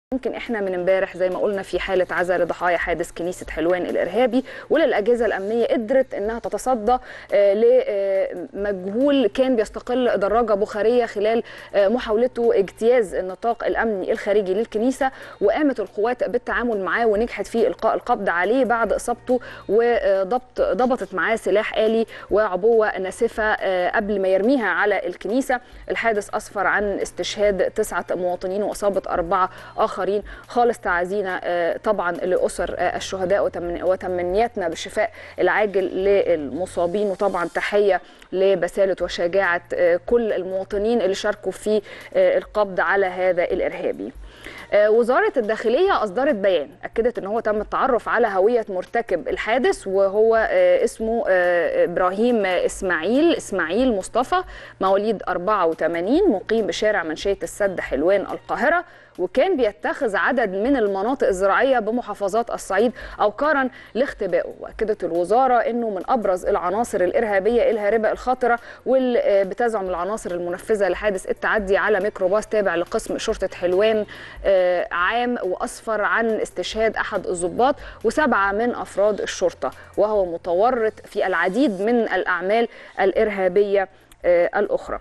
ممكن احنا من امبارح زي ما قلنا في حاله عزاء لضحايا حادث كنيسه حلوان الارهابي وللاجهزه الامنيه قدرت انها تتصدى لمجهول كان بيستقل دراجه بخاريه خلال محاولته اجتياز النطاق الامني الخارجي للكنيسه وقامت القوات بالتعامل معاه ونجحت في القاء القبض عليه بعد اصابته وضبط ضبطت معاه سلاح آلي وعبوه ناسفه قبل ما يرميها على الكنيسه الحادث اسفر عن استشهاد تسعه مواطنين واصابه اربعه اخرين اخرين خالص تعازينا طبعا لاسر الشهداء وتمنياتنا بالشفاء العاجل للمصابين وطبعا تحيه لبساله وشجاعه كل المواطنين اللي شاركوا في القبض على هذا الارهابي. وزاره الداخليه اصدرت بيان اكدت ان هو تم التعرف على هويه مرتكب الحادث وهو اسمه ابراهيم اسماعيل اسماعيل مصطفى مواليد 84 مقيم بشارع منشيه السد حلوان القاهره وكان بيتخذ عدد من المناطق الزراعيه بمحافظات الصعيد اوكارا لاختبائه واكدت الوزاره انه من ابرز العناصر الارهابيه الهاربه الخطره واللي بتزعم العناصر المنفذه لحادث التعدي على ميكروباص تابع لقسم شرطه حلوان عام واسفر عن استشهاد احد الضباط وسبعه من افراد الشرطه وهو متورط في العديد من الاعمال الارهابيه الاخرى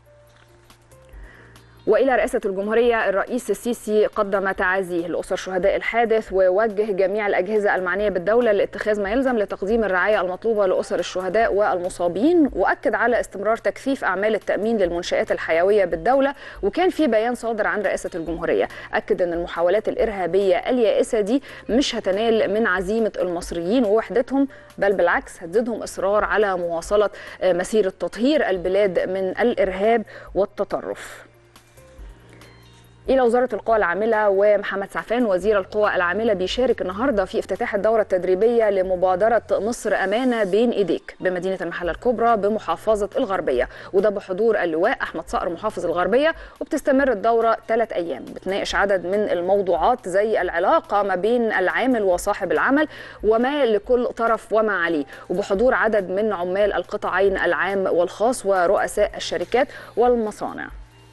والى رئاسه الجمهوريه الرئيس السيسي قدم تعازيه لاسر شهداء الحادث ووجه جميع الاجهزه المعنيه بالدوله لاتخاذ ما يلزم لتقديم الرعايه المطلوبه لاسر الشهداء والمصابين واكد على استمرار تكثيف اعمال التامين للمنشات الحيويه بالدوله وكان في بيان صادر عن رئاسه الجمهوريه اكد ان المحاولات الارهابيه اليائسه دي مش هتنال من عزيمه المصريين ووحدتهم بل بالعكس هتزيدهم اصرار على مواصله مسيره تطهير البلاد من الارهاب والتطرف إلى وزارة القوى العاملة ومحمد سعفان وزير القوى العاملة بيشارك النهاردة في افتتاح الدورة التدريبية لمبادرة مصر أمانة بين إيديك بمدينة المحلة الكبرى بمحافظة الغربية وده بحضور اللواء أحمد صقر محافظ الغربية وبتستمر الدورة ثلاث أيام بتناقش عدد من الموضوعات زي العلاقة ما بين العامل وصاحب العمل وما لكل طرف وما عليه وبحضور عدد من عمال القطاعين العام والخاص ورؤساء الشركات والمصانع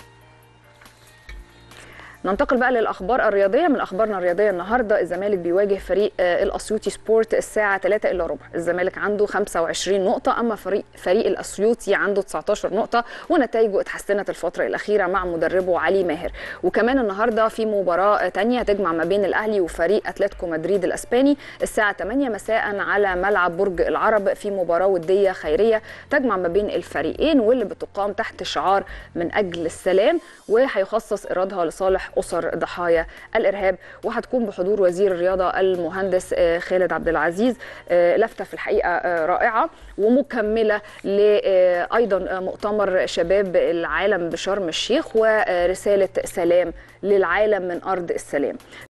ننتقل بقى للاخبار الرياضيه من اخبارنا الرياضيه النهارده الزمالك بيواجه فريق الاسيوطي سبورت الساعه 3 الا ربع الزمالك عنده 25 نقطه اما فريق فريق الاسيوطي عنده 19 نقطه ونتائجه اتحسنت الفتره الاخيره مع مدربه علي ماهر وكمان النهارده في مباراه ثانيه تجمع ما بين الاهلي وفريق اتلتيكو مدريد الاسباني الساعه 8 مساء على ملعب برج العرب في مباراه وديه خيريه تجمع ما بين الفريقين واللي بتقام تحت شعار من اجل السلام وهيخصص ايرادها لصالح اسر ضحايا الارهاب وهتكون بحضور وزير الرياضه المهندس خالد عبد العزيز لفته في الحقيقه رائعه ومكمله لايضا مؤتمر شباب العالم بشرم الشيخ ورساله سلام للعالم من ارض السلام